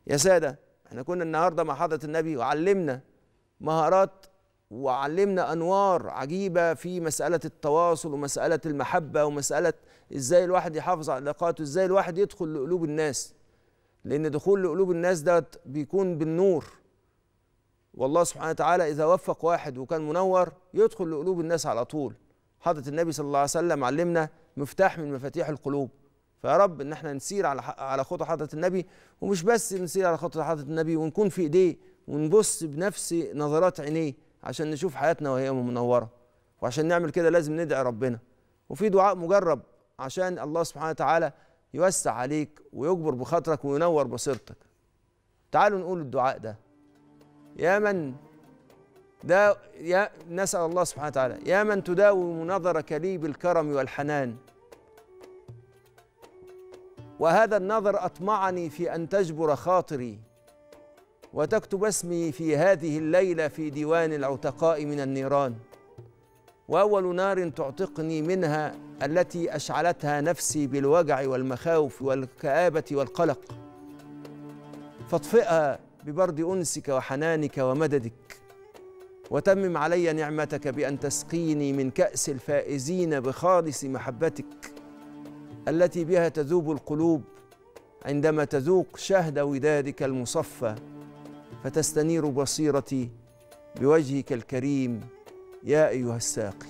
يا سادة احنا كنا النهاردة مع حضرة النبي وعلمنا مهارات وعلمنا أنوار عجيبة في مسألة التواصل ومسألة المحبة ومسألة إزاي الواحد يحافظ على علاقاته إزاي الواحد يدخل لقلوب الناس لأن دخول لقلوب الناس ده بيكون بالنور والله سبحانه وتعالى إذا وفق واحد وكان منور يدخل لقلوب الناس على طول حضرة النبي صلى الله عليه وسلم علمنا مفتاح من مفاتيح القلوب فيا رب ان احنا نسير على على خطى حضره النبي ومش بس نسير على خطى حضره النبي ونكون في ايديه ونبص بنفس نظرات عينيه عشان نشوف حياتنا وهي منوره وعشان نعمل كده لازم ندعي ربنا وفي دعاء مجرب عشان الله سبحانه وتعالى يوسع عليك ويجبر بخاطرك وينور بصيرتك تعالوا نقول الدعاء ده يا من ده يا نسأل الله سبحانه وتعالى يا من تداوم نظرك لي بالكرم والحنان وهذا النظر أطمعني في أن تجبر خاطري وتكتب اسمي في هذه الليلة في ديوان العتقاء من النيران وأول نار تعتقني منها التي أشعلتها نفسي بالوجع والمخاوف والكآبة والقلق فاطفئها ببرد أنسك وحنانك ومددك وتمم علي نعمتك بأن تسقيني من كأس الفائزين بخالص محبتك التي بها تذوب القلوب عندما تذوق شهد ودادك المصفى فتستنير بصيرتي بوجهك الكريم يا ايها الساقي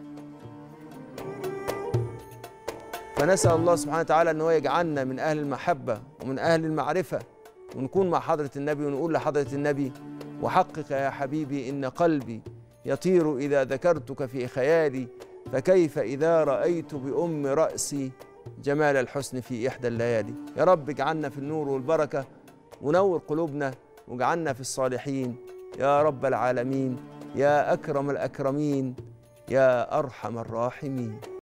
فنسال الله سبحانه وتعالى ان هو يجعلنا من اهل المحبه ومن اهل المعرفه ونكون مع حضره النبي ونقول لحضره النبي وحقق يا حبيبي ان قلبي يطير اذا ذكرتك في خيالي فكيف اذا رايت بام راسي جمال الحسن في إحدى الليالي يا رب اجعلنا في النور والبركة ونور قلوبنا واجعلنا في الصالحين يا رب العالمين يا أكرم الأكرمين يا أرحم الراحمين